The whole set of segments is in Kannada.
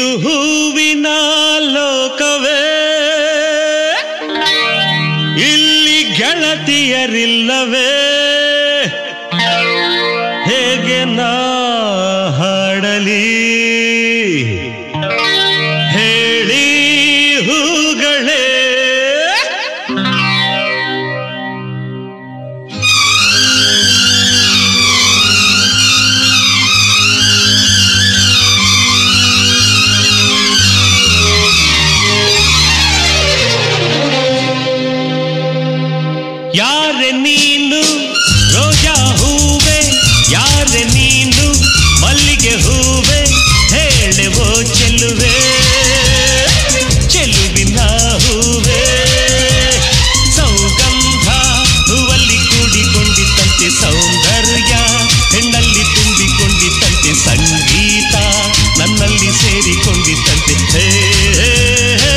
ಹೂವಿನ ಲೋಕವೇ ಇಲ್ಲಿ ಗೆಳತಿಯರಿಲ್ಲವೇ ಹೇಗೆ ನಾ ಹಾಡಲಿ ಹೇಳಿ ಹೂಗಳೇ ಯಾರೆ ನೀನು ರೋಜಾ ಹೂವೆ ಯಾರೆ ನೀನು ಮಲ್ಲಿಗೆ ಹೂವೆ ಹೇಳೆವೋ ಚೆಲುವೆ ಚೆಲುವಿನ ಹೂವೆ ಸೌಗಂಧ ಹೂವಲ್ಲಿ ಕೂಡಿಕೊಂಡಿತ್ತಂತೆ ಸೌಂದರ್ಯ ಹೆಣ್ಣಲ್ಲಿ ತುಂಬಿಕೊಂಡಿತ್ತಂತೆ ಸಂಗೀತ ನನ್ನಲ್ಲಿ ಸೇರಿಕೊಂಡಿತ್ತಂತೆ ಹೇ ಹೇ, ಹೇ.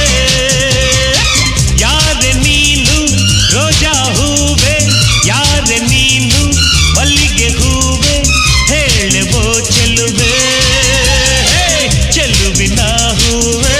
ಯಾರೆ ನೀನು ರೋಜಾ ಹೂವೆ ಯಾರೆ ನೀನು ಮಲ್ಲಿಗೆ ಹೂವೆ ಹೇಳುವೋ ಚೆಲುವೆ ಹೇ, ಚೆಲುವಿನ ಹೂವೆ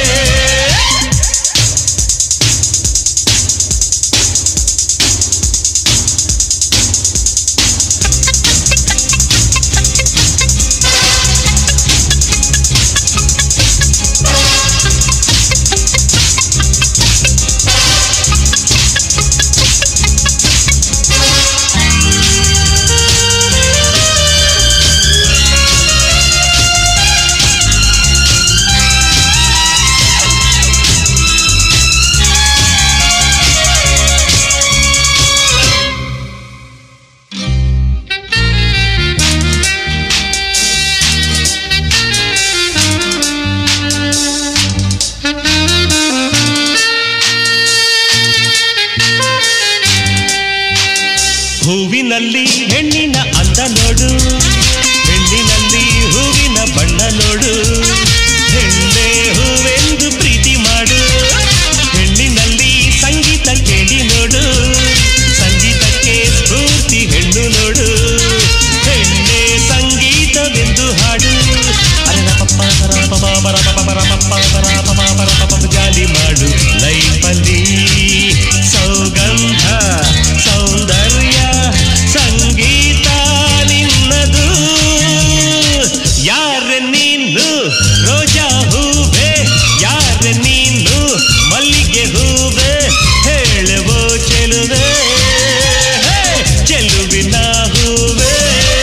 ಹೂವಿನಲ್ಲಿ ಹೆಣ್ಣಿನ ಅಂದ ನೋಡು ಹೆಣ್ಣಿನಲ್ಲಿ ಹೂವಿನ ಬಣ್ಣ ನೋಡು ಹೆಣ್ಣೆ ಹೂವೆಂದು ಪ್ರೀತಿ ಮಾಡು ಹೆಣ್ಣಿನಲ್ಲಿ ಸಂಗೀತ ಕೇಳಿ ನೋಡು ಸಂಗೀತಕ್ಕೆ ಸ್ಫೂರ್ತಿ ಹೆಣ್ಣು ನೋಡು ಹೆಣ್ಣೆ ಸಂಗೀತವೆಂದು ಹಾಡು ಅರರಪಪ್ಪ ಪರಪಪ ಪರಪಪ ಪರಪಪ್ಪ ಪರಪಪ ಪರಪಪ ಜಾಲಿ ಮಾಡು ಲೈಫಲ್ಲಿ ಸೌಗಂಧ ಸೌಂದರ್ಯ ಸಂಗೀತ ನಿನ್ನದು ಯಾರ ನೀನು ರೋಜಾ ಹೂವೆ ಯಾರ ನೀನು ಮಲ್ಲಿಗೆ ಹೂವೆ ಹೇಳುವೋ ಚೆಲುವೆ ಹೇ, ಚೆಲುವಿನ ಹೂವೆ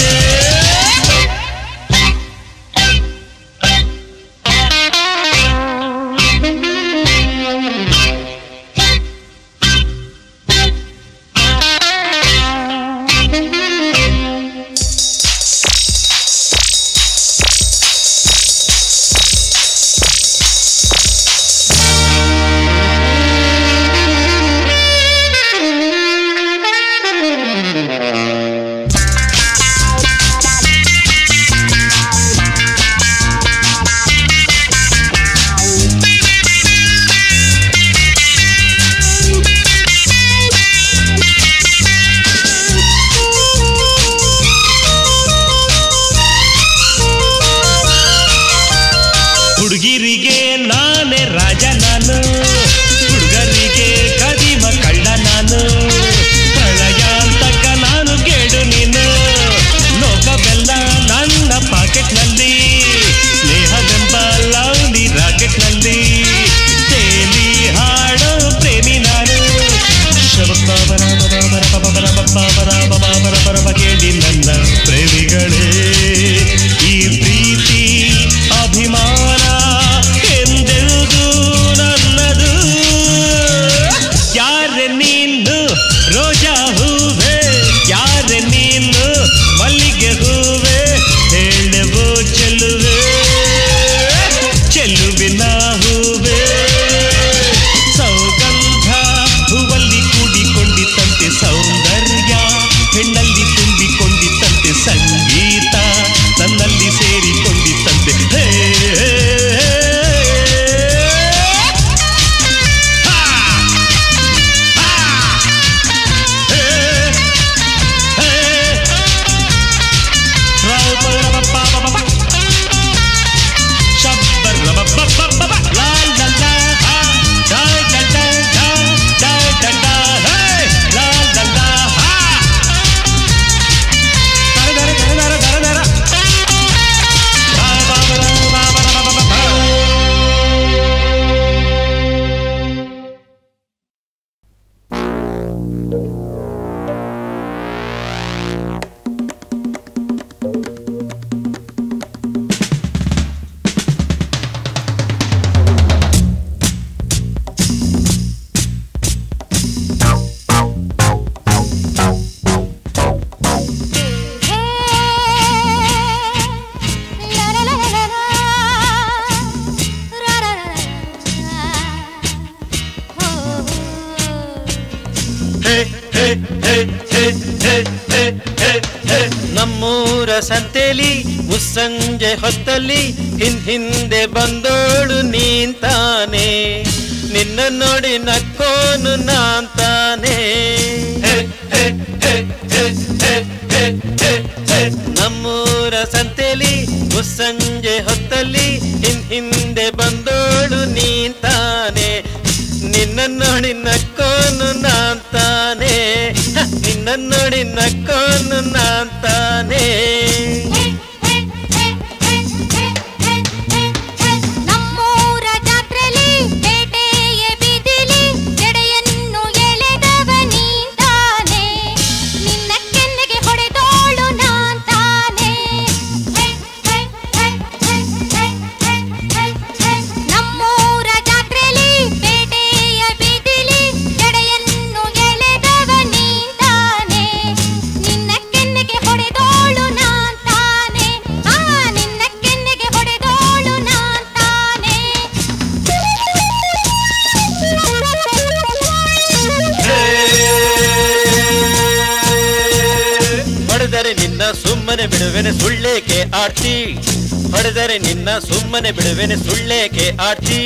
ಹುಡುಗಿರಿಗೆ ನಾನೇ ರಾಜ ನಾನು ಹುಡುಗರಿಗೆ ಕದಿಮ ಕಳ್ಳ ನಾನು ಪ್ರಳಯಾಂತಕ ನಾನು ಕೇಳು ನೀನು ಲೋಕವೆಲ್ಲ ನನ್ನ ಪಾಕೆಟ್ನಲ್ಲಿ ಸ್ನೇಹವೆಂಬ ಲವ್ಲಿ ರಾಕೆಟ್ನಲ್ಲಿ ತೇಲಿ ಹಾಡೋ ಪ್ರೇಮಿ ನಾನು ಶಬರ ಕೇಳಿ ನನ್ನ ಪ್ರೇಮಿಗಳೇ ಈ ಪ್ರೀತಿ ಅಭಿಮಾನ ಸಂತೆಲಿ ಮುಸ್ಸಂಜೆ ಹೊತ್ತಲ್ಲಿ ಹಿಂದ್ ಹಿಂದೆ ಬಂದೋಳು ನೀಂತಾನೆ ನಿನ್ನ ನೋಡಿ ನಕ್ಕೋನು ನಾಂತಾನೆ ನಮ್ಮೂರ ಸಂತೆಲಿ ಮುಸ್ಸಂಜೆ ಹೊತ್ತಲ್ಲಿ ಹಿಂದ್ ಹಿಂದೆ ಬಂದೋಳು ನೀಂತಾನೆ ನಿನ್ನ ನೋಡಿ ನಕ್ಕೋನು ನಾಂತಾನೆ ಹ, ನಿನ್ನ ನೋಡಿ ನಕ್ಕೋನು ನಾಂತಾನೆ ನಮ್ಮೂರ ಜಾತ್ರೆಲಿ ಪೇಟೆಯ ಬೀದಿಲಿ ಜಡೆಯನ್ನು ಎಳೆದವ ನೀಂತಾನೆ ನಿನ್ನ ಕೆನ್ನೆಗೆ ಹೊಡೆದೋಳು ನಾಂತಾನೆ ನಮ್ಮೂರ ಜಾತ್ರೆಲಿ ಪೇಟೆಯ ಬೀದಿಲಿ ಜಡೆಯನ್ನು ಎಳೆದವ ನೀಂತಾನೆ ನಿನ್ನ ಕೆನ್ನೆಗೆ ಹೊಡೆದೋಳು ನಾಂತಾನೆ ಆ ನಿನ್ನ ಕೆನ್ನೆಗೆ ಹೊಡೆದೋಳು ನಾಂತಾನೆ ಹೊಡೆದರೆ ನಿನ್ನ ಸುಮ್ಮನೆ ಬಿಡುವೆನೆ ಸುಳ್ಳೇಕೆ ಆಡ್ತಿ ಹೊಡೆದರೆ ನಿನ್ನ ಸುಮ್ಮನೆ ಬಿಡುವೆನೆ ಸುಳ್ಳೇಕೆ ಆಡ್ತಿ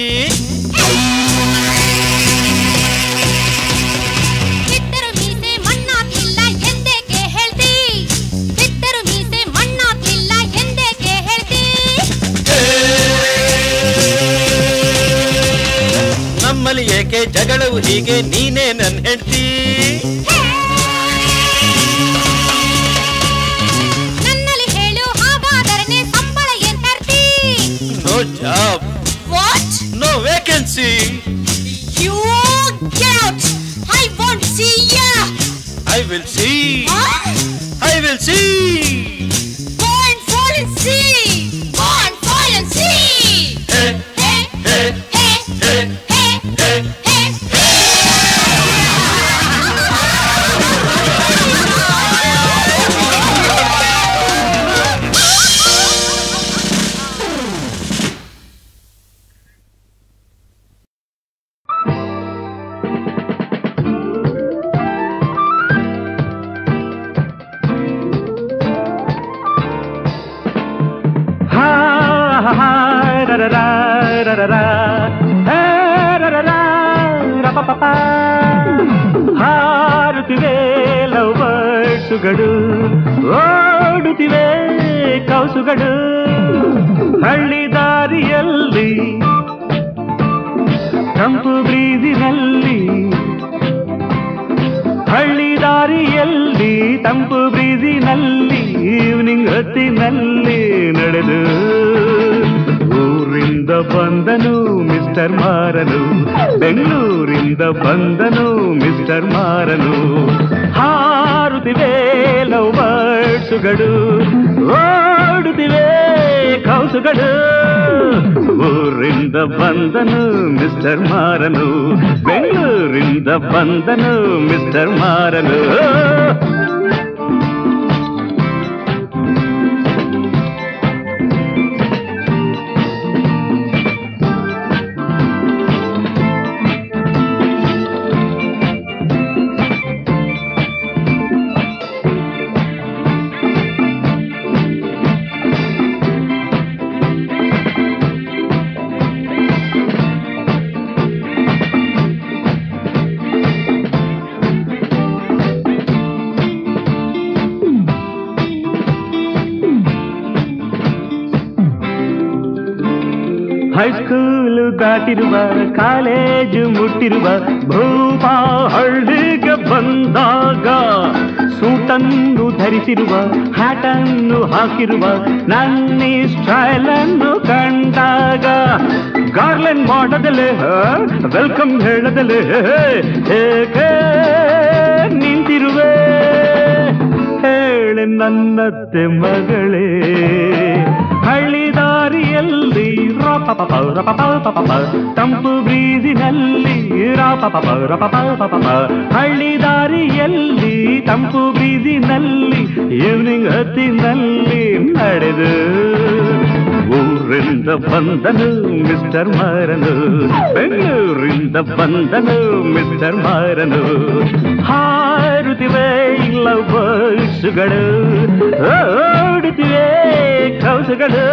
ಬಿದ್ದರು ಮೀಸೆ ಮಣ್ಣಾಗ್ಲಿಲ್ಲ ಎಂದೇಕೆ ಹೇಳ್ತಿ ಬಿದ್ದರು ಮೀಸೆ ಮಣ್ಣಾಗ್ಲಿಲ್ಲ ಎಂದೇಕೆ ಹೇಳ್ತಿ ನಮ್ಮಲ್ಲಿ ಏಕೆ ಜಗಳವು ಹೀಗೆ ನೀನೇ ನನ್ ಹೆಂಡ್ತಿ ನನ್ನಲ್ಲಿ ಹೇಳು ಹಾಗಾದರೆ ಸಂಬಳ ಏನ್ ತರ್ತಿ no job what no vacancy you get I want see ya I will see I will see Go and fall and see. Go and fall and see. Hey, hey, hey, hey, hey, hey. ಹಾ ಹಾ ಹಾ ರ ರ ರ ರ ರ ರ ಹೇ ರ ರ ರ ರ ಪ ಪ ಪ. ಹಾರುತ್ತಿವೆ ಲವ್ ಬರ್ಡ್ಸುಗಳು ಓಡುತ್ತಿವೆ ಕೌಸುಗಳು ಹಳ್ಳಿ ದಾರಿಯಲ್ಲಿ ತಂಪು ಬ್ರೀದಿನಲ್ಲಿ ಹಳ್ಳಿ ದಾರಿಯಲ್ಲಿ ತಂಪು ಬ್ರೀಜಿನಲ್ಲಿ ಈವ್ನಿಂಗ್ ಹೊತ್ತಿನಲ್ಲಿ ನಡೆದು ಊರಿಂದ ಬಂದನು ಮಿಸ್ಟರ್ ಮಾರನು ಬೆಂಗಳೂರಿಂದ ಬಂದನು ಮಿಸ್ಟರ್ ಮಾರನು ಹಾರುತ್ತಿವೆ ಲವ್ ಬರ್ಡ್ಸುಗಳು ಓಡುತ್ತಿವೆ ಕೌಸುಗಳು ಊರಿಂದ ಬಂದನು ಮಿಸ್ಟರ್ ಮಾರನು ಬೆಂಗಳೂರಿಂದ ಬಂದನು ಮಿಸ್ಟರ್ ಮಾರನು ಹೈಸ್ಕೂಲು ದಾಟಿರುವ ಕಾಲೇಜು ಮುಟ್ಟಿರುವ ಭೂಪ ಹಳ್ಳಿಗೆ ಬಂದಾಗ ಸೂಟನ್ನು ಧರಿಸಿರುವ ಹ್ಯಾಟನ್ನು ಹಾಕಿರುವ ನನ್ನ ಸ್ಟೈಲ್ ಅನ್ನು ಕಂಡಾಗ ಗಾರ್ಲೆನ್ ಮಾಡದಲೆ ವೆಲ್ಕಮ್ ಹೇಳದಲೆ ಹೇಗೆ ನಿಂತಿರುವೆ ಹೇಳೆ ನನ್ನತ್ತೆ ಮಗಳೇ ಹಳ್ಳಿ ದಾರಿಯಲ್ಲಿ ರಾಪಪ ರಪಪ ತಂಪು ಬ್ರೀಜಿನಲ್ಲಿ ರಾಪಪ ರಪಪ ಹಳ್ಳಿ ದಾರಿಯಲ್ಲಿ ತಂಪು ಬ್ರೀಜಿನಲ್ಲಿ ಈವ್ನಿಂಗ್ ಹೊತ್ತಿನಲ್ಲಿ ನಡೆದು ಊರ ಊರಿಂದ ಬಂದನು ಮಿಸ್ಟರ್ ಮಾರನು ಬೆಂಗಳೂರಿಂದ ಬಂದನು ಮಿಸ್ಟರ್ ಮಾರನು ಹಾರುತ್ತಿವೆ ಲವ್ ಬರ್ಡ್ಸ್ಗಳು ಓಡುತ್ತಿವೆ ಕೌಸುಗಳು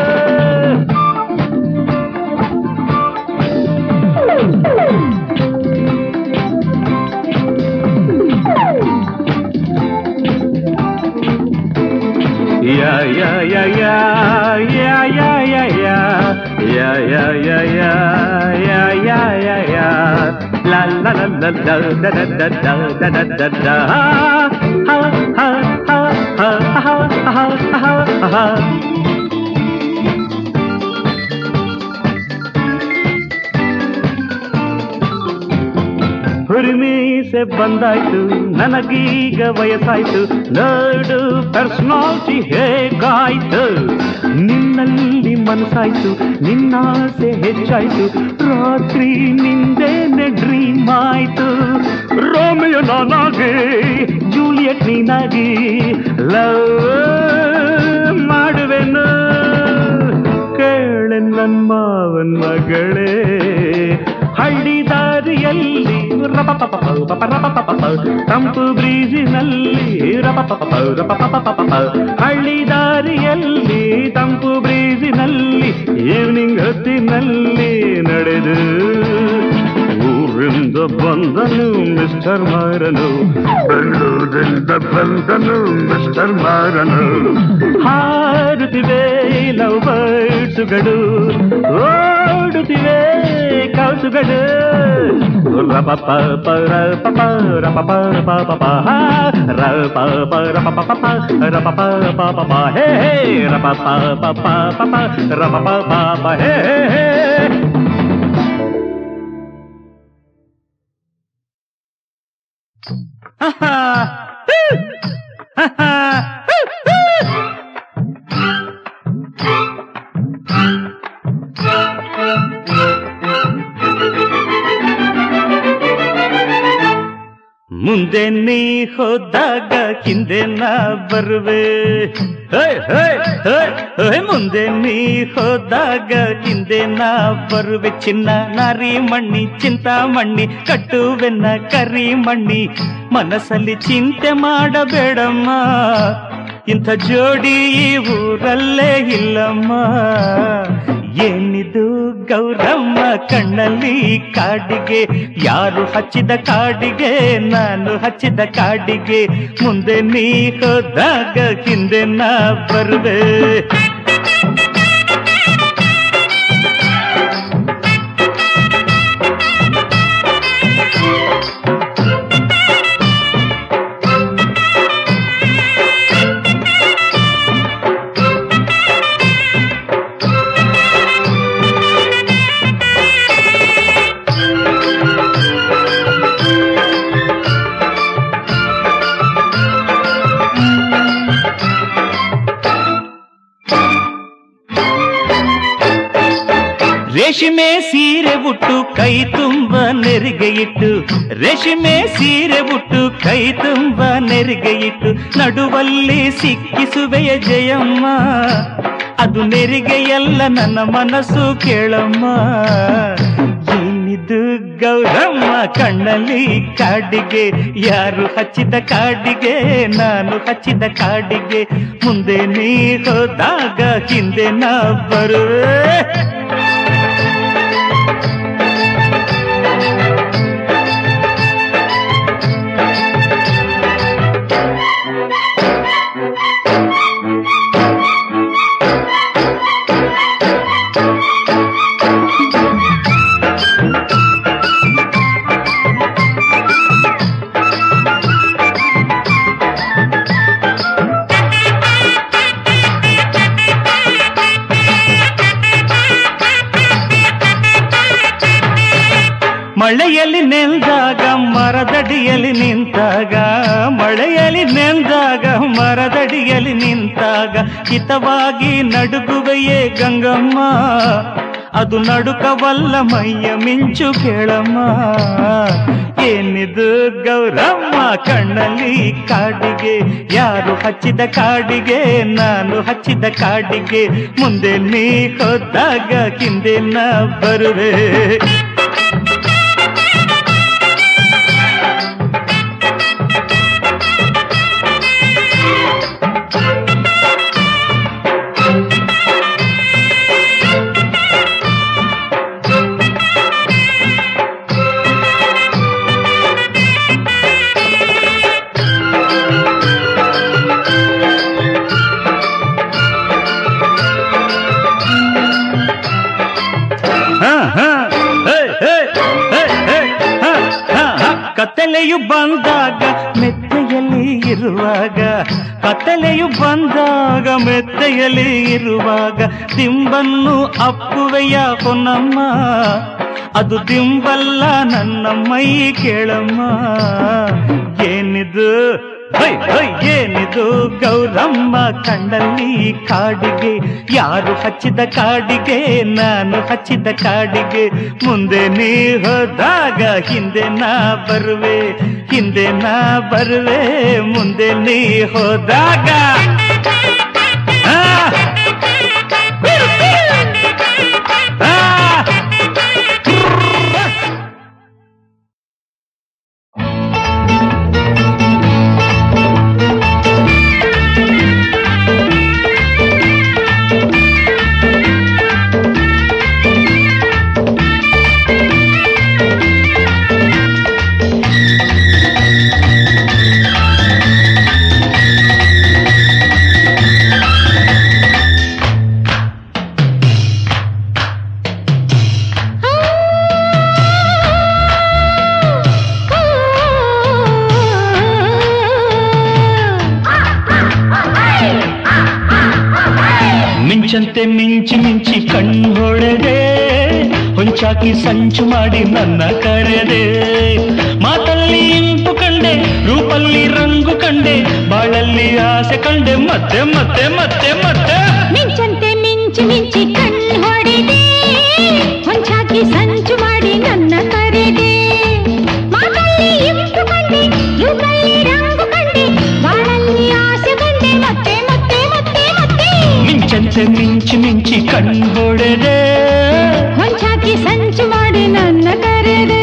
Yeah, yeah, yeah, yeah, yeah, yeah, yeah, yeah, yeah, yeah, yeah, yeah, yeah, yeah, yeah, yeah. La la la la da da da da da da da da da. Ha ha ha ha ha ha ha ha ha. ಹುರಿಮೀಸೆ ಬಂದಾಯ್ತು ನನಗೀಗ ವಯಸ್ಸಾಯ್ತು ನೋಡು ಪರ್ಸನಾಲಿಟಿ ಹೇಗಾಯ್ತು ನಿನ್ನಲ್ಲಿ ಮನಸ್ಸಾಯ್ತು ನಿನ್ನಾಸೆ ಹೆಚ್ಚಾಯ್ತು ರಾತ್ರಿ ನಿಂದೇನೆ ಡ್ರೀಮ್ ಆಯ್ತು ರೋಮಿಯೋ ನಾನಾಗಿ ಜೂಲಿಯಟ್ ನೀನಾಗಿ ಲವ್ ಮಾಡುವೆನು ಕೇಳೆ ನನ್ನ ಮಾವನ್ ಮಗಳೇ ಹಳ್ಳಿ ದಾರಿಯಲ್ಲಿ ರಪಪಪಪ, ರಪಪಪಪ, ತಂಪು ಬ್ರೀಜಿನಲ್ಲಿ ರಪಪಪಪ, ರಪಪಪಪ, ಹಳ್ಳಿ ದಾರಿಯಲ್ಲಿ ತಂಪು ಬ್ರೀಜಿನಲ್ಲಿ ಈವ್ನಿಂಗ್ ಹೊತ್ತಿನಲ್ಲಿ ನಡೆದು ಊರಿಂದ ಬಂದನು ಮಿಸ್ಟರ್ ಮಾರನು ಬೆಂಗಳೂರಿಂದ ಬಂದನು ಮಿಸ್ಟರ್ ಮಾರನು ಹಾರುತ್ತಿವೆ ಲವ್ ಬರ್ಡ್ಸ್ಗಳು ಓಡುತ್ತಿವೆ ಕೌಸುಗಳು ರಪಪ ರಪಪ ರಪಪ ರಪಪ ರಪ ರಪಪ ರಪಪ ರಪಪ ಹೇ ಹೇ ರಪಪ ಪಪ ಪಪ ರಪಪ ಪಾಪ ಹೇ ಹೇ ಮುಂದೆ ನೀ ಹೋದಾಗ ಹಿಂದೆ ನಾ ಬರುವೆ ಹೇ, ಹೇ, ಹೇ, ಹೇ, ಮುಂದೆ ನೀ ಹೋದಾಗ ಹಿಂದೆ ನಾ ಬರುವೆ ಚಿನ್ನ ನಾರಿ ಮಣ್ಣಿ ಚಿಂತಾಮಣ್ಣಿ ಕಟ್ಟುವೆನ್ನ ಕರಿ ಮಣ್ಣಿ ಮನಸ್ಸಲ್ಲಿ ಚಿಂತೆ ಮಾಡಬೇಡಮ್ಮ ಇಂಥ ಜೋಡಿ ಈ ಊರಲ್ಲೇ ಇಲ್ಲಮ್ಮ ಏನಿದು ಗೌರಮ್ಮ ಕಣ್ಣಲ್ಲಿ ಕಾಡಿಗೆ ಯಾರು ಹಚ್ಚಿದ ಕಾಡಿಗೆ ನಾನು ಹಚ್ಚಿದ ಕಾಡಿಗೆ ಮುಂದೆ ನೀ ಹೋದಾಗ ಹಿಂದೆ ನಾ ಬರುವೆ ರೇಷ್ಮೆ ಸೀರೆ ಉಟ್ಟು ಕೈ ತುಂಬ ನೆರಿಗೆ ಇಟ್ಟು ರೇಷ್ಮೆ ಸೀರೆ ಉಟ್ಟು ಕೈ ತುಂಬ ನೆರಿಗೆ ಇಟ್ಟು ನಡುವಲ್ಲಿ ಸಿಕ್ಕಿಸುವೆಯ ಜಯಮ್ಮ ಅದು ನೆರಿಗೆಯಲ್ಲ ನನ್ನ ಮನಸ್ಸು ಕೇಳಮ್ಮ ಏನಿದು ಗೌರಮ್ಮ ಕಣ್ಣಲ್ಲಿ ಕಾಡಿಗೆ ಯಾರು ಹಚ್ಚಿದ ಕಾಡಿಗೆ ನಾನು ಹಚ್ಚಿದ ಕಾಡಿಗೆ ಮುಂದೆ ನೀ ಹೋದಾಗ ಹಿಂದೆ ನಾ ಬರುವೆ ಮಳೆಯಲ್ಲಿ ನೆಂದಾಗ ಮರದಡಿಯಲ್ಲಿ ನಿಂತಾಗ ಮಳೆಯಲ್ಲಿ ನೆಂದಾಗ ಮರದಡಿಯಲ್ಲಿ ನಿಂತಾಗ ಹಿತವಾಗಿ ನಡುಗುವೆಯೇ ಗಂಗಮ್ಮ ಅದು ನಡುಕವಲ್ಲ ಮೈಯ ಮಿಂಚು ಕೇಳಮ್ಮ ಏನಿದು ಗೌರಮ್ಮ ಕಣ್ಣಲ್ಲಿ ಕಾಡಿಗೆ ಯಾರು ಹಚ್ಚಿದ ಕಾಡಿಗೆ ನಾನು ಹಚ್ಚಿದ ಕಾಡಿಗೆ ಮುಂದೆ ನೀ ಹೋದಾಗ ಹಿಂದೆ ನಾ ಬರುವೆ ಹ, ಹ, ಹೇ, ಹೇ, ಹೇ, ಹೇ, ಹ, ಹ, ಹ. ಕತ್ತಲೆಯು ಬಂದಾಗ ಮೆತ್ತೆಯಲ್ಲಿ ಇರುವಾಗ ಕತ್ತಲೆಯು ಬಂದಾಗ ಮೆತ್ತೆಯಲ್ಲಿ ಇರುವಾಗ ದಿಂಬನ್ನು ಅಪ್ಪುವೆಯ ಹೊನ್ನಮ್ಮ ಅದು ದಿಂಬಲ್ಲ ನನ್ನ ಮೈ ಕೇಳಮ್ಮ ಏನಿದು ಹೈ ಹೈ ಏನಿದು ಗೌರಮ್ಮ ಕಂಡಲ್ಲಿ ಕಾಡಿಗೆ ಯಾರು ಹಚ್ಚಿದ ಕಾಡಿಗೆ ನಾನು ಹಚ್ಚಿದ ಕಾಡಿಗೆ ಮುಂದೆ ನೀ ಹೋದಾಗ ಹಿಂದೆ ನಾ ಬರುವೆ ಹಿಂದೆ ನಾ ಬರುವೆ ಮುಂದೆ ನೀ ಹೋದಾಗ ಆ! ಆ! ಮಿಂಚಂತೆ ಮಿಂಚಿ ಮಿಂಚಿ ಕಣ್ಣು ಹೊಡೆದೆ ಹೊಂಚಾಕಿ ಸಂಚು ಮಾಡಿ ನನ್ನ ಕರೆದೆ ಮಾತಲ್ಲಿ ಇಂಪು ಕಂಡೆ ರೂಪಲ್ಲಿ ರಂಗು ಕಂಡೆ ಬಾಳಲ್ಲಿ ಆಸೆ ಕಂಡೆ ಮತ್ತೆ ಮತ್ತೆ ಮತ್ತೆ ಮತ್ತೆ ಮಿಂಚಂತೆ ಮಿಂಚಿ ಮಿಂಚಿ ಕಣ್ಣು ಹೊಡೆದೆ ಹೊಂಚಾಕಿ ಸಂಚು ಮಾಡಿ ನನ್ನ ಕರೆದೆ ಮಾತಲ್ಲಿ ಇಂಪು ಕಂಡೆ ರೂಪಲ್ಲಿ ರಂಗು ಕಂಡೆ ಬಾಳಲ್ಲಿ ಆಸೆ ಕಂಡೆ ಮತ್ತೆ ಮತ್ತೆ ಮತ್ತೆ ಮತ್ತೆ ಮಿಂಚಂತೆ ಮಿಂಚಿ ಮಿಂಚಿ ಕಣ್ಣು ಹೊಡೆದೆ ಹೊಂಚಾಕಿ ಸಂಚು ಮಾಡಿ ನನ್ನ ಕರೆದೆ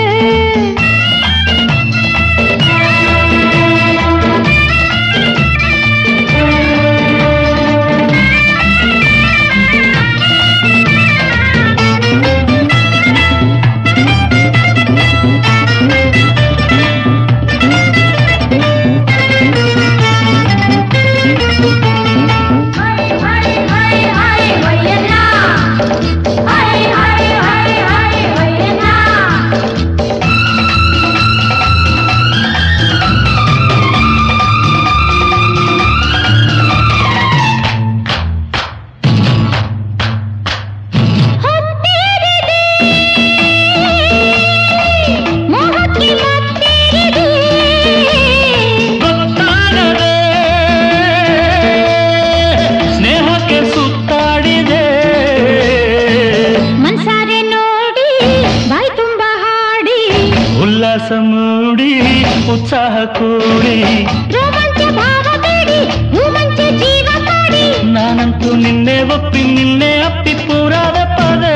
ಮೋಹಕ್ಕೆ ಮತ್ತೇರಿದೆ ಗೊತ್ತಾಗದೆ ಸ್ನೇಹಕ್ಕೆ ಸುತ್ತಾಡಿದೆ ಮನ್ಸಾರೆ ನೋಡಿ ಬಾಯಿ ತುಂಬ ಹಾಡಿ ಉಲ್ಲಾಸ ಮೂಡಿ ಉತ್ಸಾಹ ಕೂಡಿ ರೋಮಾಂಚ ಭಾವ ಬೇಡಿ ಹೂಮಂಚ ಜೀವ ಕಾಡಿ ನಾನಂತೂ ನಿನ್ನೆ ಒಪ್ಪಿ ನಿನ್ನೆ ಅಪ್ಪಿ ಪೂರಾದ ಪದೇ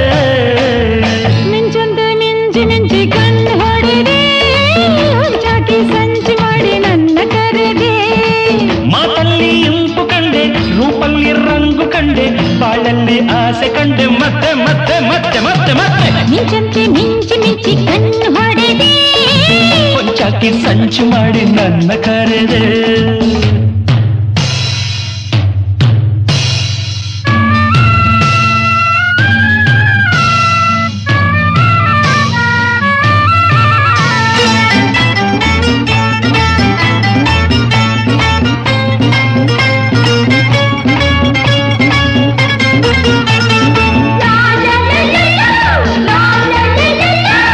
ಮಿಂಚೊಂದು ಮಿಂಚಿ ಮಿಂಚಿ ಕಣ್ಣು ಹೊಡೆದೆ ಹೊಂಚಾಕಿ ಸಂಚು ಮಾಡಿ ನನ್ನ ಕರೆದೆ ಮಾತಲ್ಲಿ ಇಂಪು ಕಂಡೆ ರೂಪಲ್ಲಿ ರಂಗು ಕಂಡೆ ಬಾಳಲ್ಲಿ ಆಸೆ ಕಂಡೆ ಮತ್ತೆ ಮತ್ತೆ ಮತ್ತೆ ಮತ್ತೆ ಮತ್ತೆ ಮಿಂಚಂತೆ ಮಿಂಚಿ ಮಿಂಚಿ ಕಣ್ಣು ಹೊಡೆದೆ ಕೊಂಚಾಕಿ ಸಂಚು ಮಾಡಿ ನನ್ನ ಕರೆದೆ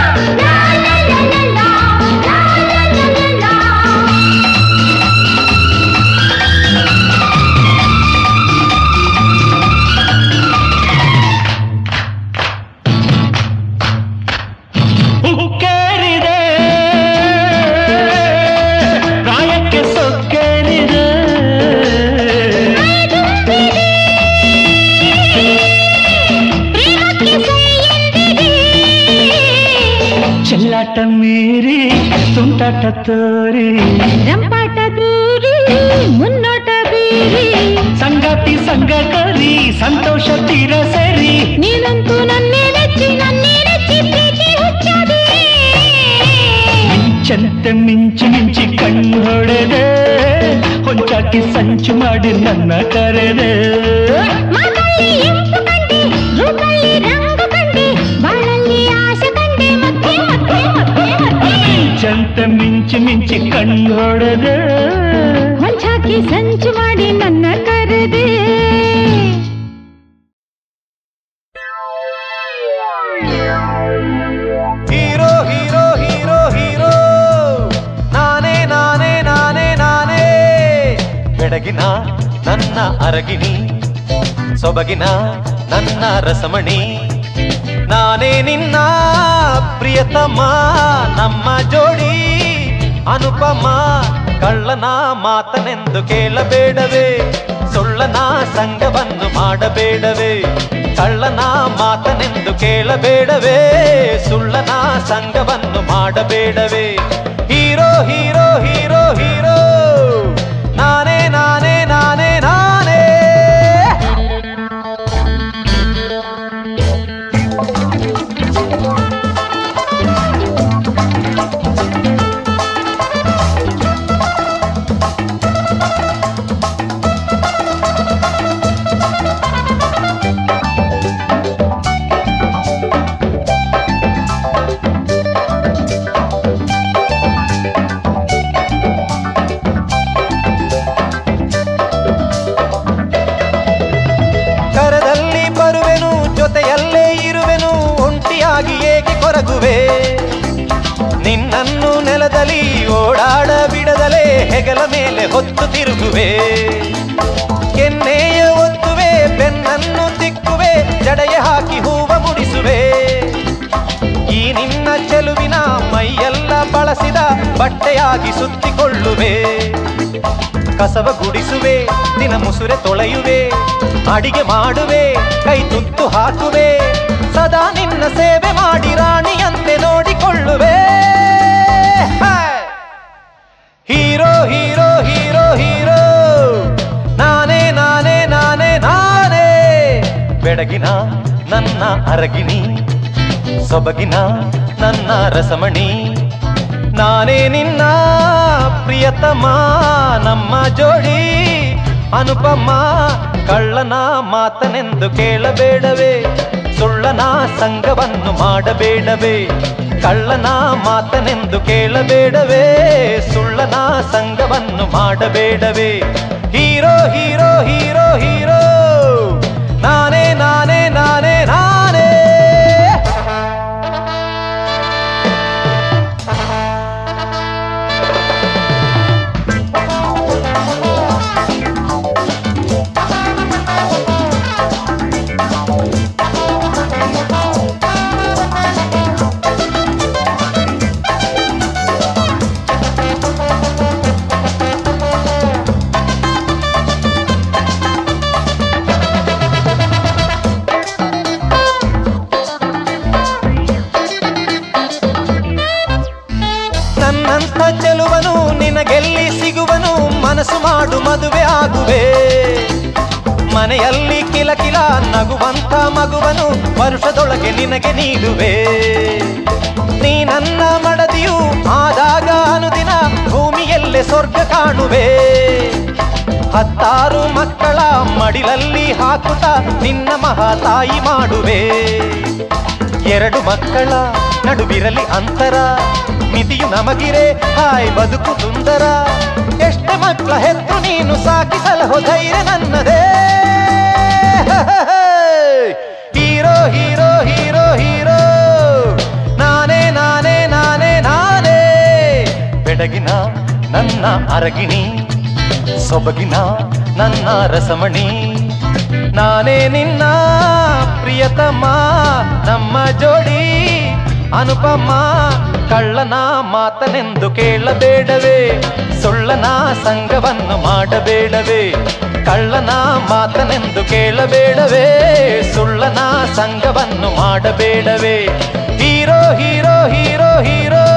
La la la la la la la la la la la la la la la ತುಂಟಾಟ ಮೀರಿ ತುಂಟಾಟ ತೋರಿ ರಂಪಾಟ ದೂರಿ ಮುನ್ನೋಟ ಬೀರಿ ಸಂಗಾತಿ ಸಂಗ ಕರಿ ಸಂತೋಷ ತೀರ ಸರಿ ನೀನಂತೂ ನನ್ನೇ ನೆಚ್ಚಿ ನನ್ನೇ ನೆಚ್ಚಿ ಪ್ರೀತಿ ಹುಚ್ಚದೆ ಮಿಂಚಂತೆ ಮಿಂಚಿ ಮಿಂಚಿ ಕಣ್ಣು ಹೊಡೆದೆ ಹೊಂಚಾಕಿ ಸಂಚು ಮಾಡಿ ನನ್ನ ಕರೆದೆ ಮಾತಲ್ಲಿ ಇಂಪು ಕಂಡೆ ರೂಪಲ್ಲಿ ರಂಗು ಕಂಡೆ ಬಾಳಲ್ಲಿ ಆಸೆ ಕಂಡೆ ಮತ್ತೆ ಮತ್ತೆ ಮತ್ತೆ ಮತ್ತೆ ಮಿಂಚಂತೆ ಮಿಂಚಿ ಮಿಂಚಿ ಕಣ್ಣು ಹೊಡೆದೆ ಹೊಂಚಾಕಿ ಸಂಚು ಮಾಡಿ ನನ್ನ ಕರೆದೆ ಹೀರೋ ಹೀರೋ ಹೀರೋ ಹೀರೋ ನಾನೇ ನಾನೇ ನಾನೇ ನಾನೇ ಬೆಡಗಿನ ನನ್ನ ಅರಗಿಣಿ ಸೊಬಗಿನ ನನ್ನ ರಸಮಣಿ ನಾನೇ ನಿನ್ನ ಪ್ರಿಯತಮ ನಮ್ಮ ಜೋಡಿ ಅನುಪಮ ಕಳ್ಳನ ಮಾತನೆಂದು ಕೇಳಬೇಡವೇ ಸುಳ್ಳನ ಸಂಗವನ್ನು ಮಾಡಬೇಡವೇ ಕಳ್ಳನ ಮಾತನೆಂದು ಕೇಳಬೇಡವೇ ಸುಳ್ಳನ ಸಂಗವನ್ನು ಮಾಡಬೇಡವೇ ಹೀರೋ ಹೀರೋ ಹೀರೋ ಹೀರೋ ನಾನೇ ನಾನೇ ನಾನೇ ನಾನೇ ಕರದಲ್ಲಿ ಬರುವೆನು ಜೊತೆಯಲ್ಲೇ ಇರುವೆನು ಒಂಟಿಯಾಗಿ ಏಕೆ ಕೊರಗುವೆ ನಿನ್ನನ್ನು ನೆಲದಲ್ಲಿ ಓಡಾಡ ಬಿಡದಲೇ ಹೆಗಲ ಮೇಲೆ ಹೊತ್ತು ತಿರುಗುವೆ ಕೆನ್ನೆಯ ಒತ್ತುವೆ ಬೆನ್ನನ್ನು ತಿಕ್ಕುವೆ ಜಡೆಯ ಹಾಕಿ ಹೂವ ಮುಡಿಸುವೆ ಈ ನಿನ್ನ ಚೆಲುವಿನ ಮೈಯೆಲ್ಲ ಬಳಸಿದ ಬಟ್ಟೆಯಾಗಿ ಸುತ್ತಿಕೊಳ್ಳುವೆ ಕಸವ ಗುಡಿಸುವೆ ದಿನ ಮುಸುರೆ ತೊಳೆಯುವೆ ಅಡಿಗೆ ಮಾಡುವೆ ಕೈ ತುತ್ತು ಹಾಕುವೆ ಸದಾ ನಿನ್ನ ಸೇವೆ ಮಾಡಿ ರಾಣಿಯಂತೆ ನೋಡಿಕೊಳ್ಳುವೆ hi! Hero hero hero hero ನಾನೇ ನಾನೇ ನಾನೇ ನಾನೇ ಬೆಡಗಿನ ನನ್ನ ಅರಗಿನಿ ಸೊಬಗಿನ ನನ್ನ ರಸಮಣಿ ನಾನೇ ನಿನ್ನ ಪ್ರಿಯತಮ ನಮ್ಮ ಜೋಡಿ ಅನುಪಮ ಕಳ್ಳನ ಮಾತನೆಂದು ಕೇಳಬೇಡವೇ ಸುಳ್ಳನ ಸಂಗವನ್ನು ಮಾಡಬೇಡವೇ ಕಳ್ಳನ ಮಾತನೆಂದು ಕೇಳಬೇಡವೇ ಸುಳ್ಳನ ಸಂಗವನ್ನು ಮಾಡಬೇಡವೇ ಹೀರೋ ಹೀರೋ ಹೀರೋ ಹೀರೋ ನಾನೇ ನಾನೇ ನಾನೇ ನಾನೇ ನನ್ನಂಥ ಚೆಲುವನು ನಿನಗೆಲ್ಲಿ ಸಿಗುವನು ಮನಸ್ಸು ಮಾಡು ಮದುವೆ ಆಗುವೆ ಮನೆಯಲ್ಲಿ ಕಿಲಕಿಲ ನಗುವಂಥ ಮಗುವನು ವರುಷದೊಳಗೆ ನಿನಗೆ ನೀಡುವೆ ನೀ ನನ್ನ ಮಡದಿಯು ಆದಾಗ ಅನುದಿನ ಭೂಮಿಯಲ್ಲೇ ಸ್ವರ್ಗ ಕಾಣುವೆ ಹತ್ತಾರು ಮಕ್ಕಳ ಮಡಿಲಲ್ಲಿ ಹಾಕುತ್ತ ನಿನ್ನ ಮಹಾತಾಯಿ ಮಾಡುವೆ ಎರಡು ಮಕ್ಕಳ ನಡುವಿರಲಿ ಅಂತರ ಮಿತಿಯು ನಮಗಿರೆ ಹಾಯ್ ಬದುಕು ಸುಂದರ ಎಷ್ಟೇ ಮಕ್ಕಳ ಹೆತ್ತು ನೀನು ಸಾಕಿಸಲಹೋ ಧೈರ್ಯ ನನ್ನದೇ ಹೀರೋ ಹೀರೋ ಹೀರೋ ಹೀರೋ ನಾನೇ ನಾನೇ ನಾನೇ ನಾನೇ ಬೆಡಗಿನ ನನ್ನ ಅರಗಿಣಿ ಸೊಬಗಿನ ನನ್ನ ರಸಮಣಿ ನಾನೇ ನಿನ್ನ ಪ್ರಿಯತಮ ನಮ್ಮ ಜೋಡಿ ಅನುಪಮ ಕಳ್ಳನ ಮಾತನೆಂದು ಕೇಳಬೇಡವೇ ಸುಳ್ಳನ ಸಂಗವನ್ನು ಮಾಡಬೇಡವೇ ಕಳ್ಳನ ಮಾತನೆಂದು ಕೇಳಬೇಡವೇ ಸುಳ್ಳನ ಸಂಗವನ್ನು ಮಾಡಬೇಡವೇ ಹೀರೋ ಹೀರೋ ಹೀರೋ ಹೀರೋ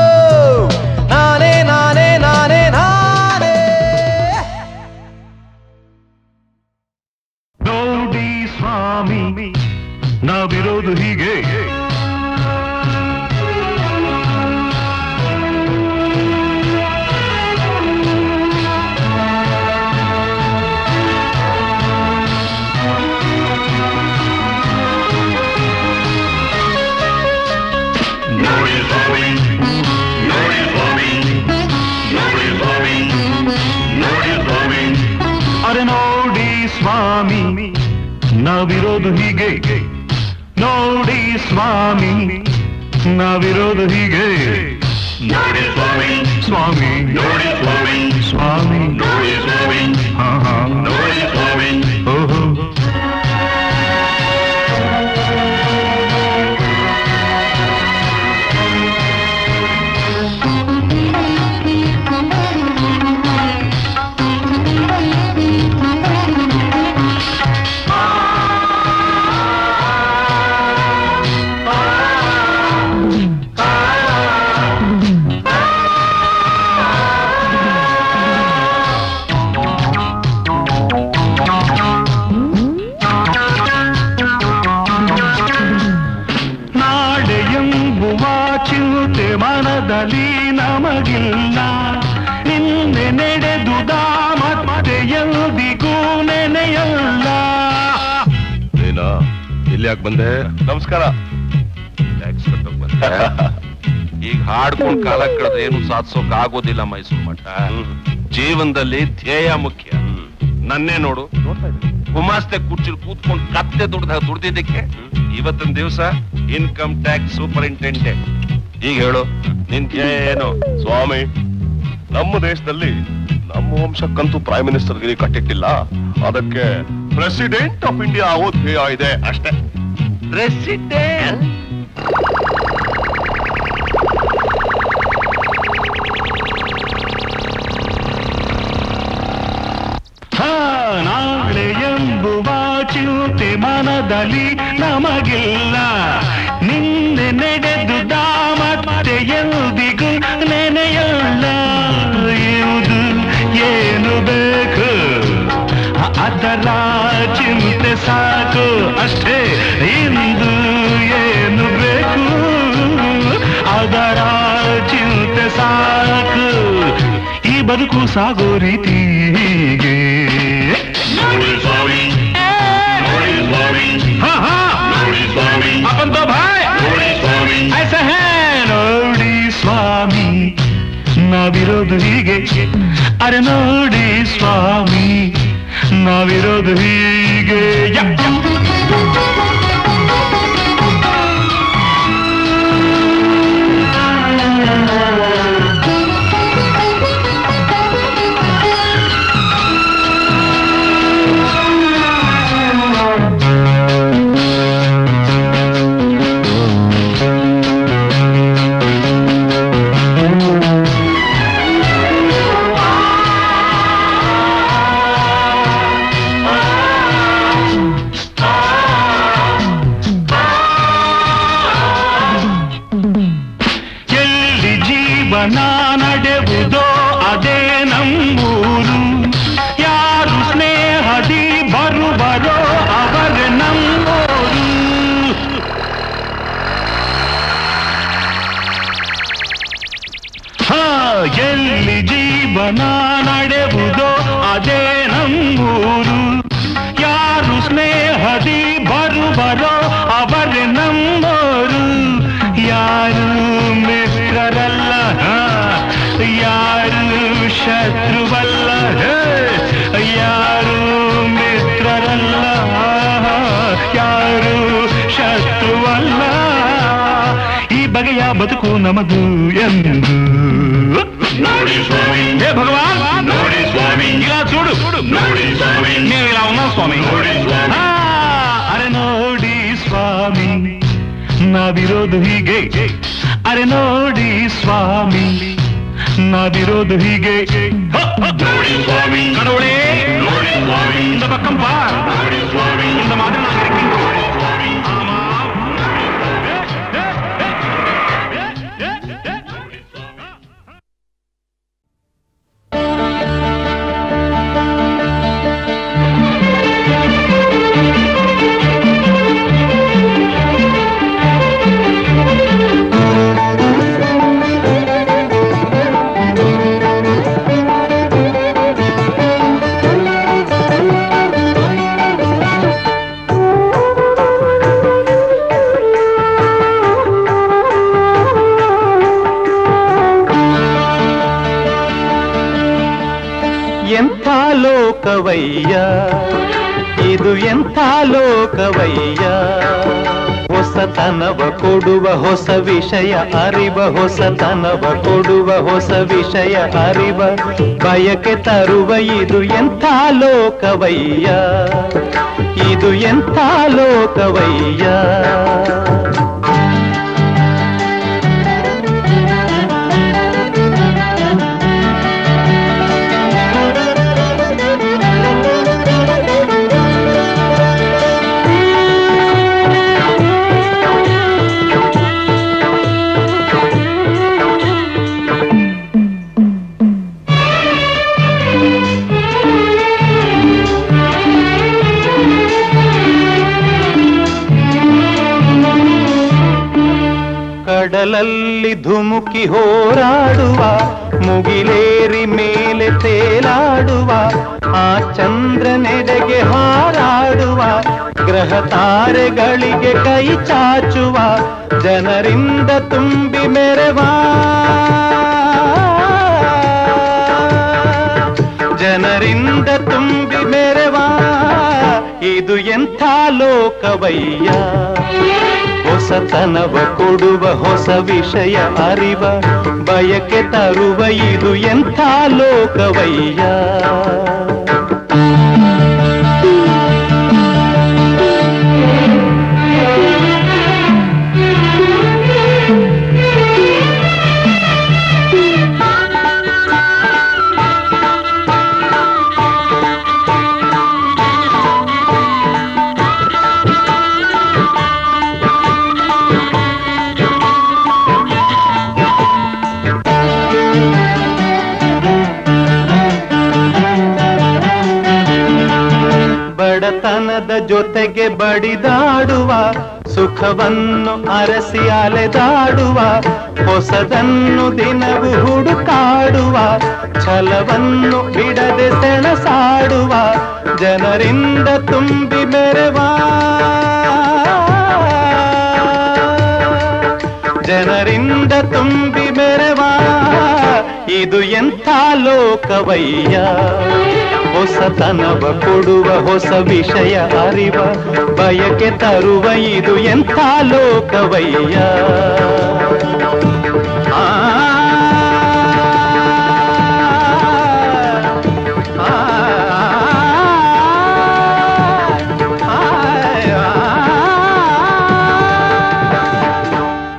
ಸ್ವಾಮಿ ನಾವಿರೋದು ಹೀಗೆ ನೋಡಿ ಸ್ವಾಮಿ ಸ್ವಾಮಿ ನೋಡಿ ಸ್ವಾಮಿ ಸ್ವಾಮಿ ನೋಡಿ ಸ್ವಾಮಿ ಹಾ ಹಾ ನೋಡಿ ಸ್ವಾಮಿ ಓಹೋ ನಾಳೆ ಎಂಬುವ ಚಿಂತೆ ಮನದಲ್ಲಿ ನಮಗಿಲ್ಲ ನಿನ್ನೆ ನಡೆದುದ ಮತ್ತೆ ಎಂದಿಗೂ ನೆನೆಯಲ್ಲ ನೀನಾ ಇಲ್ಲಿ ಯಾಕೆ ಬಂದೆ ನಮಸ್ಕಾರ ಟ್ಯಾಕ್ಸ್ ಕಟ್ಟೋಕ್ ಬಂದೆ ಈಗ ಹಾಡ್ಕೊಂಡ್ ಕಾಲ ಕಳೆದ್ರೆ ಏನು ಸಾಧಿಸೋಕ್ ಆಗೋದಿಲ್ಲ ಮೈಸೂರು ಮಠ ಜೀವನದಲ್ಲಿ ಧ್ಯೇಯ ಮುಖ್ಯ ನನ್ನೇ ನೋಡು ಗುಮಾಸ್ತೆ ಕುರ್ಚಿಲ್ ಕೂತ್ಕೊಂಡು ಕತ್ತೆ ದುಡ್ದ ದುಡ್ದಿದ್ದಕ್ಕೆ ಇವತ್ತಿನ ದಿವಸ ಇನ್ಕಮ್ ಟ್ಯಾಕ್ಸ್ ಸೂಪರಿಂಟೆಂಡೆಂಟ್ ಈಗ ಹೇಳು ನಿನ್ ಧ್ಯೇಯ ಏನು ಸ್ವಾಮಿ ನಮ್ಮ ದೇಶದಲ್ಲಿ ನಮ್ಮ ವಂಶಕ್ಕಂತೂ ಪ್ರೈಮ್ ಮಿನಿಸ್ಟರ್ ಗಿರಿ ಕಟ್ಟಿಟ್ಟಿಲ್ಲ ಅದಕ್ಕೆ ಪ್ರೆಸಿಡೆಂಟ್ ಆಫ್ ಇಂಡಿಯಾ ಆಗೋ ಧ್ಯೇಯ ಇದೆ ಅಷ್ಟೇ ಪ್ರೆಸಿಡೆಂಟ್ ಹಾ, ನಾಳೆ ಎಂಬುವ ಚಿಂತೆ ಮನದಲ್ಲಿ ನಮಗಿಲ್ಲ ನಿನ್ನೆ ನಡೆದುದ ಮತ್ತೆ ಎಂದಿಗೂ ನೆನೆಯಲ್ಲ ಇವುದು ಏನು ಬೇಕು ಅದರ ಚಿಂತೆ ಸಾಕು ಅಷ್ಟೇ ಇಂದು ಏನು ಬೇಕು ಅದರ ಚಿಂತೆ ಸಾಕು ಈ ಬದುಕು ಸಾಗೋ ರೀತಿ ಹೀಗೆ ನೋಡಿ ಸ್ವಾಮಿ ನೋಡಿ ಸ್ವಾಮಿ ಹಾ ಹಾ ನೋಡಿ ಸ್ವಾಮಿ अपन तो भाई ನೋಡಿ ಸ್ವಾಮಿ ऐसा है ನೋಡಿ ಸ್ವಾಮಿ ನಾವಿರೋದು ಹೀಗೆ ಅರೆ ನೋಡಿ ಸ್ವಾಮಿ ನಾವಿರೋದು ಹೀಗೆ ಯ, ಯ. ಎಲ್ಲಿ ಜೀವನ ನಡೆವುದೋ ಅದೇ ನಮ್ಮೂರು ಯಾರು ಸ್ನೇಹದಿ ಬರುವರೋ ಅವರೇ ನಮ್ಮೋರು ಹಾ ಎಲ್ಲಿ ಜೀವನ ನಡೆವುದೋ ಅದೇ ನಮ್ಮೂರು ಯಾರು ಸ್ನೇಹದಿ ಬರುವರೋ ಅವರೇ ನಮ್ಮೋರು ಯಾರು ಮಿತ್ರರಲ್ಲ ಹಾ, ಯಾರು ಶತ್ರುವಲ್ಲ ಹೇ, ಯಾರು ಮಿತ್ರರಲ್ಲ ಯಾರು ಶತ್ರುವಲ್ಲ ಈ ಬಗೆಯ ಬದುಕು ನಮದು ಎಂದು ನೋಡಿ ಸ್ವಾಮಿ ಹೇ ಭಗವಾನ್ ನೋಡಿ ಸ್ವಾಮಿ ఇలా చూడు ನೋಡಿ ಸ್ವಾಮಿ నేను ఇలా ఉన్నా స్వామి ನೋಡಿ ಸ್ವಾಮಿ ಆ, ಅರೆ ನೋಡಿ ಸ್ವಾಮಿ ನಾವಿರೋದು ಹೀಗೆ ಅರೆ ನೋಡಿ ಸ್ವಾಮಿ ನಾವಿರೋದು ಹೀಗೆ ಹ, ಹ. ನೋಡಿ ಸ್ವಾಮಿ கடவுளே ನೋಡಿ ಸ್ವಾಮಿ இந்த பக்கம் பார் ನೋಡಿ ಸ್ವಾಮಿ இந்த மாதிரி நாங்க இருக்கின்றோம் ಸ್ವಾಮಿ ஆமா ಎಂಥ ಲೋಕವಯ್ಯ ಇದು ಎಂಥ ಲೋಕವಯ್ಯ ಹೊಸ ಹೊಸತನವ ಕೊಡುವ ಹೊಸ ವಿಷಯ ಅರಿವ ಹೊಸತನವ ಕೊಡುವ ಹೊಸ ವಿಷಯ ಅರಿವ ಬಯಕೆ ತರುವ ಇದು ಎಂಥ ಲೋಕವಯ್ಯ ಇದು ಎಂಥ ಲೋಕವಯ್ಯ ಕಡಲಲ್ಲಿ ಧುಮುಕಿ ಹೋರಾಡುವ ಮುಗಿಲೇರಿ ಮೇಲೆ ತೇಲಾಡುವ ಆ ಚಂದ್ರನೆಡೆಗೆ ಹಾರಾಡುವ ಗ್ರಹ ತಾರೆಗಳಿಗೆ ಕೈ ಚಾಚುವ ಜನರಿಂದ ತುಂಬಿ ಮೆರವ ಜನರಿಂದ ತುಂಬಿ ಮೆರವ ಇದು ಎಂಥ ಲೋಕವಯ್ಯ ಹೊಸತನವ ಕೊಡುವ ಹೊಸ ವಿಷಯ ಅರಿವ ಬಯಕೆ ತರುವ ಇದು ಎಂಥ ಲೋಕವಯ್ಯ ಬಡತನದ ಜೊತೆಗೆ ಬಡಿದಾಡುವ ಸುಖವನ್ನು ಅರಸಿ ಅಲೆದಾಡುವ ಹೊಸದನ್ನು ದಿನವು ಹುಡುಕಾಡುವ ಛಲವನ್ನು ಬಿಡದೆ ಸೆಣಸಾಡುವ ಜನರಿಂದ ತುಂಬಿ ಮೆರವ ಜನರಿಂದ ತುಂಬಿ ಮೆರವ ಇದು ಎಂಥ ಲೋಕವಯ್ಯ ಹೊಸತನವ ಕೊಡುವ ಹೊಸ ವಿಷಯ ಅರಿವ ಬಯಕೆ ತರುವ ಇದು ಎಂಥ ಲೋಕವಯ್ಯ ಆ ಆ, ಆ, ಆ, ಆ.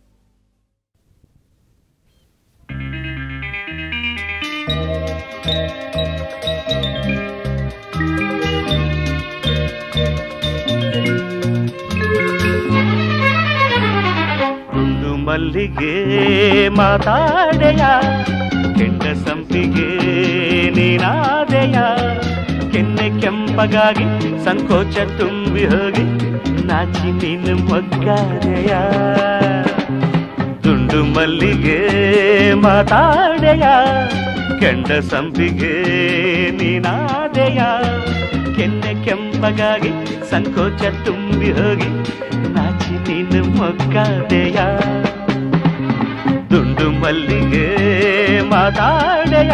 ಒಂದು ಮಲ್ಲಿಗೆ ಮಾತಾಡೆಯ ಕೆಂಡ ಸಂಪಿಗೆ ನೀನಾದೆಯ ಕೆನ್ನೆ ಕೆಂಪಗಾಗಿ ಸಂಕೋಚ ತುಂಬಿ ಹೋಗಿ ನಾಚಿ ನೀನು ಮೊಗ್ಗಾದೆಯ ದುಂಡು ಮಲ್ಲಿಗೆ ಮಾತಾಡೆಯ ಕೆಂಡ ಸಂಪಿಗೆ ನೀನಾದೆಯ ಕೆನ್ನೆ ಕೆಂಪಗಾಗಿ ಸಂಕೋಚ ತುಂಬಿ ಹೋಗಿ ನಾಚಿ ನೀನು ಮೊಗ್ಗಾದೆಯ ದುಂಡು ಮಲ್ಲಿಗೆ ಮಾತಾಡೆಯ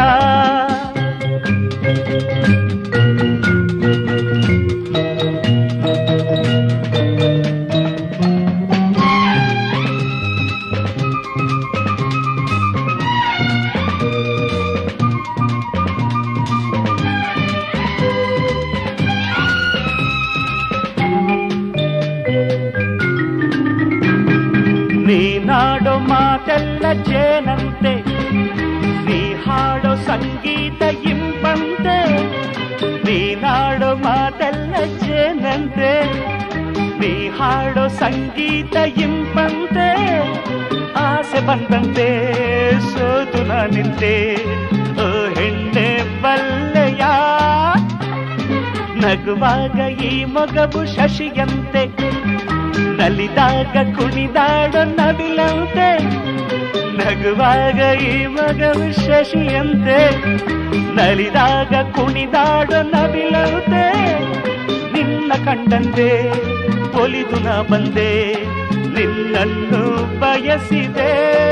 ನೀನಾಡೋ ಮಾತೆಲ್ಲ ಜೇನಂತೆ ನೀ ಹಾಡೋ ಸಂಗೀತ ಇಂಪಂತೆ ನೀನಾಡೋ ಮಾತೆಲ್ಲ ಜೇನಂತೆ ನೀ ಹಾಡೋ ಸಂಗೀತ ಇಂಪಂತೆ ಆಸೆ ಬಂದಂತೆ ಸೋತು ನಾನಿಂತೆ ಓ ಹೆಣ್ಣೆ ಬಲ್ಲೆಯ ನಗುವಾಗ ಈ ಮಗವು ಶಶಿಯಂತೆ ನಲಿದಾಗ ಕುಣಿದಾಡೋ ನವಿಲಂತೆ ನಗುವಾಗ ಈ ಮಗವು ಶಶಿಯಂತೆ ನಲಿದಾಗ ಕುಣಿದಾಡೋ ನವಿಲಂತೆ ನಿನ್ನ ಕಂಡಂತೆ ಒಲಿದು ನಾ ಬಂದೆ ನಿನ್ನನ್ನು ಬಯಸಿದೆ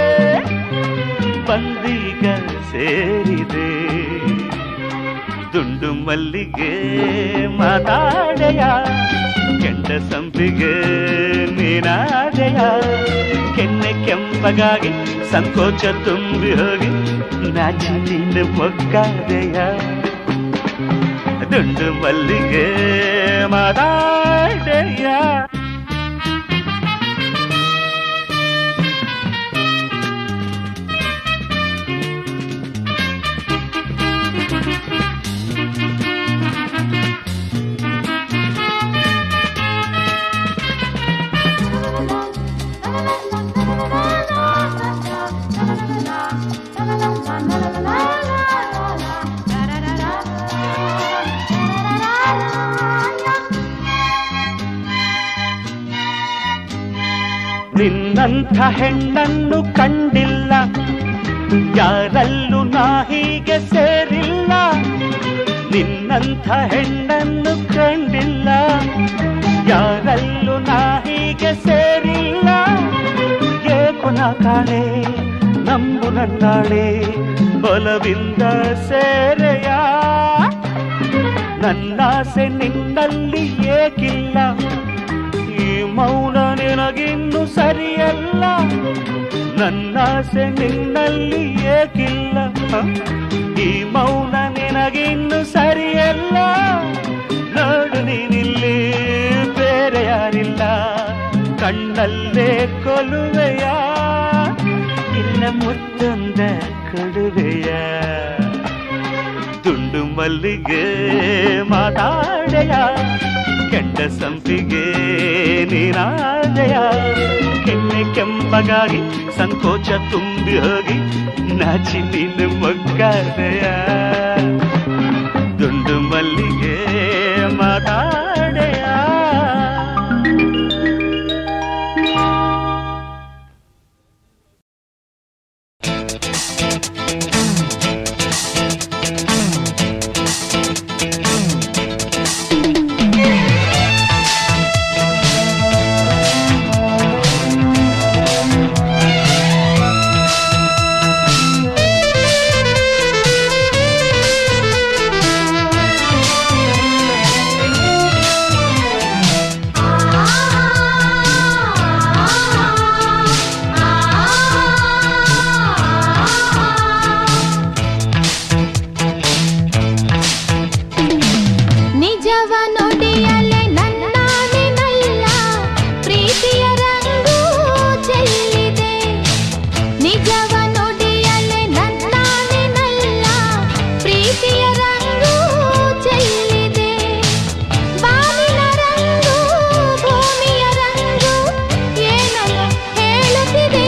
ಬಂದೀಗ ಸೇರಿದೆ ದುಂಡು ಮಲ್ಲಿಗೆ ಮಾತಾಡೆಯ ಕೆಂಡ ಕೆಂಡ ಸಂಪಿಗೆ ನೀನಾದೆಯ ಕೆನ್ನೆ ಕೆಂಪಗಾಗಿ ಸಂಕೋಚ ತುಂಬಿ ಹೋಗಿ ನಾಚಿ ನಿನ್ನ ಮೊಗ್ಗಾದೆಯ ದುಂಡು ಮಲ್ಲಿಗೆ ಮಾತಾಡೆಯ ನಿನ್ನಂಥ ಹೆಣ್ಣನ್ನು ಕಂಡಿಲ್ಲ ಯಾರಲ್ಲೂ ನಾ ಹೀಗೆ ಸೇರಿಲ್ಲ ನಿನ್ನಂಥ ಹೆಣ್ಣನ್ನು ಕಂಡಿಲ್ಲ ಯಾರಲ್ಲೂ ನಾ ಹೀಗೆ ಸೇರಿಲ್ಲ ಏಕೋ ನಾ ಕಾಣೆ ನಂಬು ನನ್ನಾಳೆ ಬಲವಿಂದ ಸೇರೆಯ ನನ್ನಾಸೆ ನಿನ್ನಲ್ಲಿ ಏಕಿಲ್ಲ ಈ ಮೌನ ನಿನಗಿನ್ನು ಸರಿಯಲ್ಲ ನನ್ನಾಸೆ ನಿನ್ನಲ್ಲಿ ಏಕಿಲ್ಲ ಹ? ಈ ಮೌನ ನಿನಗಿನ್ನು ಸರಿಯಲ್ಲ ನೋಡು ನೀನಿಲ್ಲಿ ಬೇರೆ ಯಾರಿಲ್ಲ ಕಣ್ಣಲ್ಲೇ ಕೊಲುವೆಯ ಇಲ್ಲ ಮುತ್ತೊಂದ ಕೊಡುವೆಯ ದುಂಡು ಮಲ್ಲಿಗೆ ಮಾತಾಡೆಯ ಕೆಂಡ ಸಂಪಿಗೆ ನೀನಾದೆಯ ಕೆನ್ನೆ ಕೆಂಪಗಾಗಿ ಸಂಕೋಚ ತುಂಬಿ ಹೋಗಿ ನಾಚಿ ನೀನು ಮೊಗ್ಗಾದೆಯ ದುಂಡು ಮಲ್ಲಿಗೆ ಮಾತಾಡೆಯ ನಿಜವ ನುಡಿಯಲೆ ನನ್ನಾನೆನಲ್ಲ ಪ್ರೀತಿಯ ರಂಗು ಚೆಲ್ಲಿದೆ ನಿಜವ ನುಡಿಯಲೆ ನನ್ನಾನೆನಲ್ಲ ಪ್ರೀತಿಯ ರಂಗು ಚೆಲ್ಲಿದೆ ಬಾನಿನ ರಂಗು ಭೂಮಿಯ ರಂಗು ಏನೋ ಹೇಳುತ್ತಿದೆ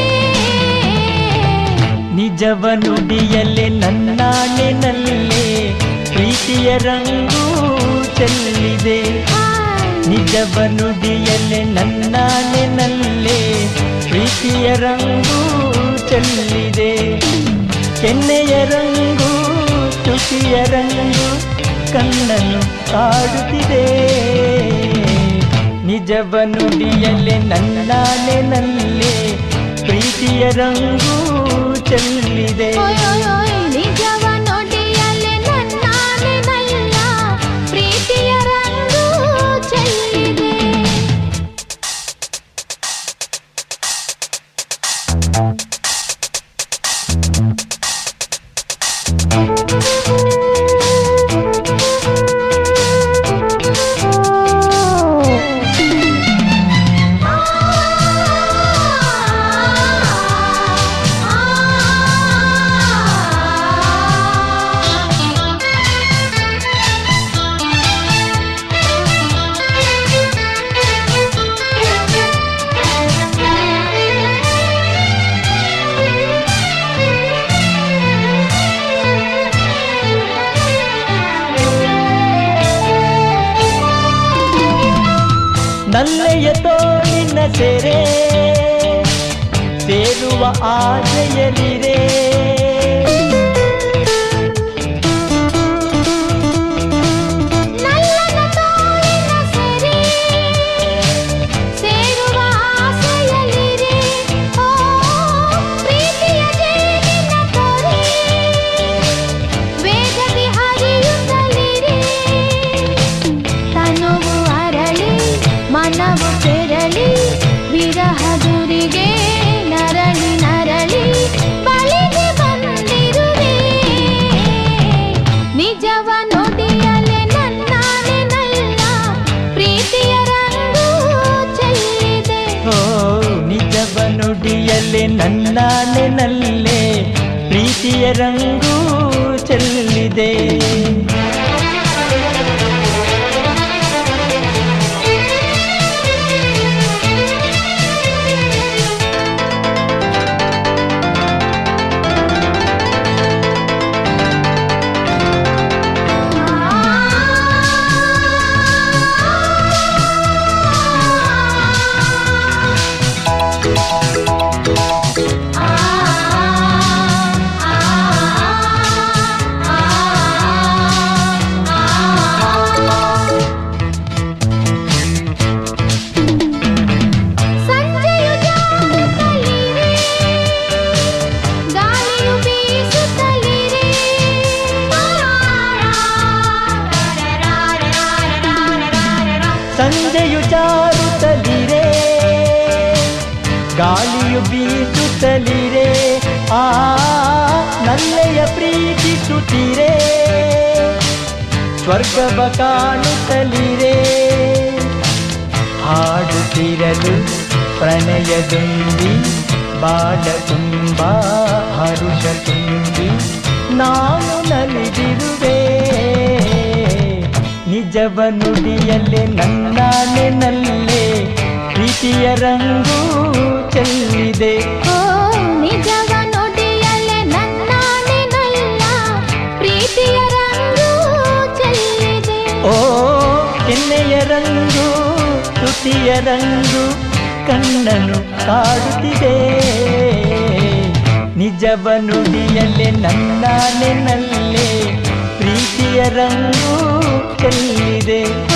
ನಿಜವ ನುಡಿಯಲೆ ನನ್ನಾಣಿನಲ್ಲೇ ಪ್ರೀತಿಯ ರಂಗು ಚೆಲ್ಲಿದೆ ನಿಜವ ನುಡಿಯಲೆ ನನ್ನಾಣಿನಲ್ಲೇ ಪ್ರೀತಿಯ ರಂಗು ಚೆಲ್ಲಿದೆ ಕೆನ್ನೆಯ ರಂಗು ತುಟಿಯ ರಂಗು ಕಣ್ಣನ್ನು ಕಾಡುತ್ತಿದೆ ನಿಜವ ನುಡಿಯಲೆ ನನ್ನಾಣಿನಲ್ಲೇ ಪ್ರೀತಿಯ ರಂಗು ಚೆಲ್ಲಿದೆ ಓಯ್ ಓಯ್ ಓಯ್ ನಿಜವ ನುಡಿಯಲೆ ನನ್ನಾನೆನಲ್ಲ ಪ್ರೀತಿಯ ರಂಗು ಚೆಲ್ಲಿದೆ ನಲ್ಲೆಯ ತೋಳಿನ ಸೆರೆ ಸೇರುವ ಆಸೆಯಲಿರೆ ನಲ್ಲನ ತೋಳಿನ ಸೆರೆ ಸೇರುವ ಆಸೆಯಲ್ಲಿರೆ ಓ ಪ್ರೀತಿಯ ಜೇನಿನ ತೊರೆ ವೇಗದಿ ಹರಿಯುತ್ತಲಿರೆ ತನುವು ಅರಳಿ ಮನ ನುಡಿಯಲ್ಲೇ ನನ್ನ ನೆನಲ್ಲೇ ಪ್ರೀತಿಯ ರಂಗು ಚೆಲ್ಲಿದೆ ಸಂಜೆಯು ಜಾರುತ್ತಲಿರೆ, ಗಾಳಿಯು ಬೀಸುತ್ತಲಿರೆ. ಸಂಜೆಯು ಜಾರುತ್ತಲಿರೆ ಗಾಳಿಯು ಬೀಸುತ್ತಲಿರೆ ಆ ನಲ್ಲೆಯ ಪ್ರೀತಿಸುತ್ತಿರೆ ಸ್ವರ್ಗವ ಕಾಣುತ್ತಲಿರೆ ಹಾಡುತ್ತಿರಲು ಪ್ರಣಯದುಂಬಿ ಬಾಳ ತುಂಬ ಹರುಷ ತುಂಬಿ ನಾನು ನಲಿದಿರುವೆ ನಿಜವ ನುಡಿಯಲ್ಲೇ ನನ್ನ ನೆನಲ್ಲೇ ಪ್ರೀತಿಯ ರಂಗು ಚೆಲ್ಲಿದೆ ಓ ನಿಜವ ನುಡಿಯಲ್ಲೇ ನನ್ನಾಣೆನಲ್ಲ, ಪ್ರೀತಿಯ ರಂಗು ಚೆಲ್ಲಿದೆ ಓ ಕೆನ್ನೆಯ ರಂಗು ತುಟಿಯ ರಂಗು ಕಣ್ಣನು ಕಾಡುತ್ತಿದೆ ನಿಜವ ನುಡಿಯಲ್ಲೇ ನನ್ನ ನೆನಲ್ಲೇ ಪ್ರೀತಿಯ ರಂಗು ಚೆಲ್ಲಿದೆ